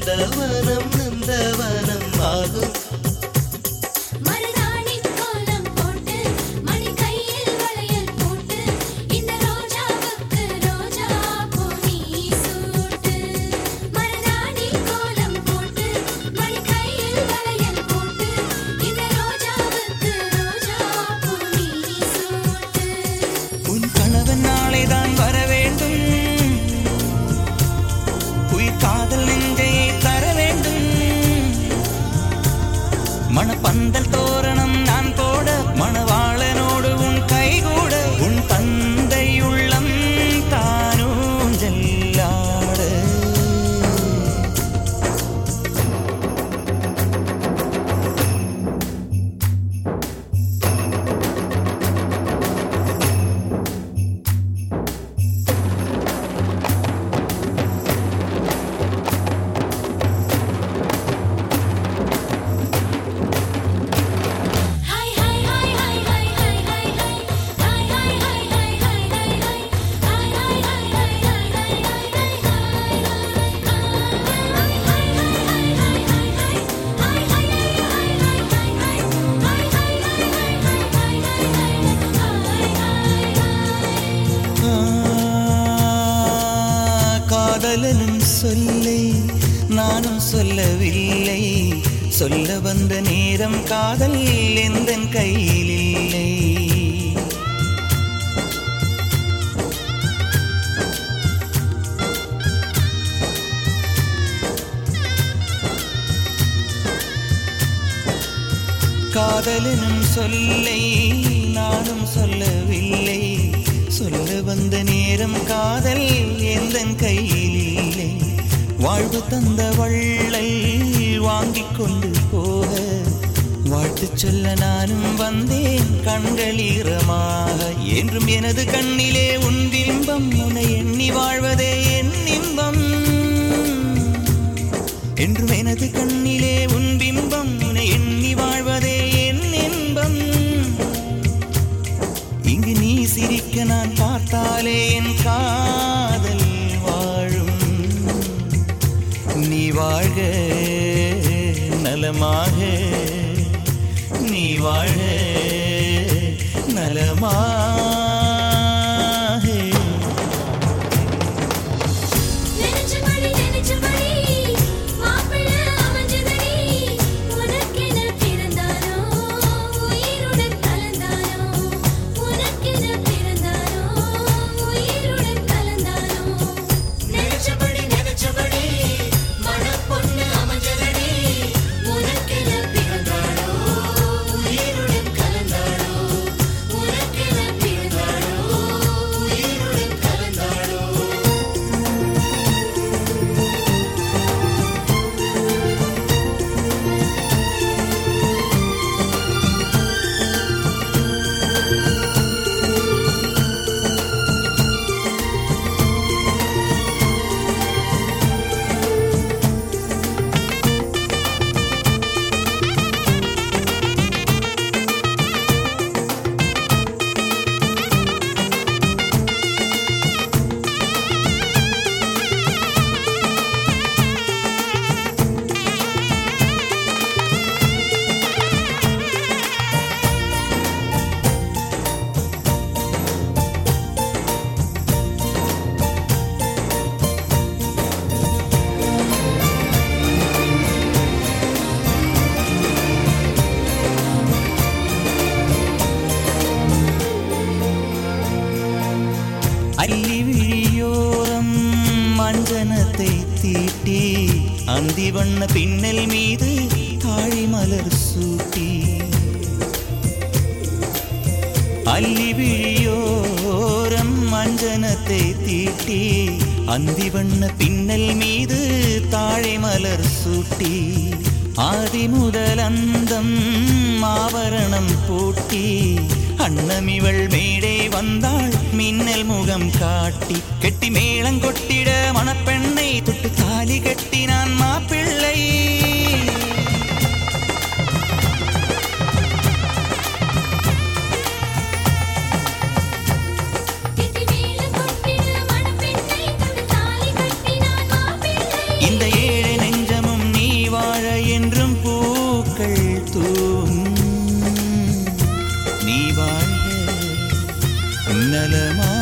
நந்தவனம் நந்தவனம் ஆகும் மருதாணி கோலம் போட்டு மணி கையில் வளையல் போட்டு இந்த ரோஜாவுக்கு ரோஜா பூ நீ சூட்டு மருதாணி கோலம் போட்டு மணி கையில் வளையல் போட்டு இந்த ரோஜாவுக்கு ரோஜா பூ நீ சூட்டு உன் கணவன் நாளைதான் வர வேண்டும் உயிர் காதல் நெஞ்சையை தர வேண்டும் மணப்பந்தல் தோரணம் நான் போட மணவாளனோடு உன் கைகூட உன் தந்தை உள்ளம் தானும் ஜல்லாட ஹாய் ஹாய் ஹாய் ஹாய் ஹாய் ஹாய் ஹாய் ஹாய் ஹாய் ஹாய் ஹாய் ஹாய் ஹாய் ஹாய் ஹாய் ஹாய் ஹாய் ஹாய் ஹாய் காதலனும் சொல்லை நானும் சொல்லவில்லை சொல்ல வந்த நேரம் காதல் எந்த கையில் இல்லை காதலனும் சொல்லை நானும் சொல்லவில்லை சொல்ல வந்த நேரம் காதல் எந்த கையில் இல்லை வாழ்வு தந்த வள்ளல் வாங்கிக் கொண்டு போக வாழ்த்து சொல்ல நானும் வந்தேன் கண்கள் ஈரமாக என்றும் எனது கண்ணிலே உன் பிம்பம் உன்னை எண்ணி வாழ்வதே என் இன்பம் என்றும் எனது கண்ணிலே உன் பிம்பம் உன்னை எண்ணி வாழ்வதே என் இன்பம் இங்கு நீ சிரிக்க நான் பார்த்தாலே என் காதல் வாழும் நீ வாழ்க நலமாக நீ வாழ்க நலமாக நினைச்சபடி நினைச்சபடி மாப்பிள்ளை அமைஞ்சதடி உனக்கென பிறந்தானோ உயிருடன் கலந்தானோ உனக்கென பிறந்தானோ உயிருடன் கலந்தானோ நினைச்சபடி நினைச்சபடி மனப்பொண்ணு அமைஞ்சதடி உனக்கென பிறந்தானோ உயிருடன் கலந்தானோ உனக்கென பிறந்தானோ உயிருடன் கலந்தானோ அள்ளி விழியோரம் மஞ்சனத்தை தீட்டி அந்தி வண்ண பின்னல் மீது தாழி மலர் சூட்டி அள்ளி விழியோரம் மஞ்சனத்தை தீட்டி அந்தி வண்ண பின்னல் மீது தாழை மலர் சூட்டி ஆதி முதல் அந்தம் ஆவரணம் பூட்டி அன்னமிவள் மேடை வந்தாள் மின்னல் முகம் காட்டி கெட்டி மேளங்கொட்டிட மணப்பெண்ணை தொட்டு தாலி கட்டினான் மாப்பிள்ளை கெட்டி மேளம் கொட்டிட மணப்பெண்ணை தொட்டு தாலி கட்டினான் மாப்பிள்ளை இந்த ஏழை நெஞ்சம் நலமா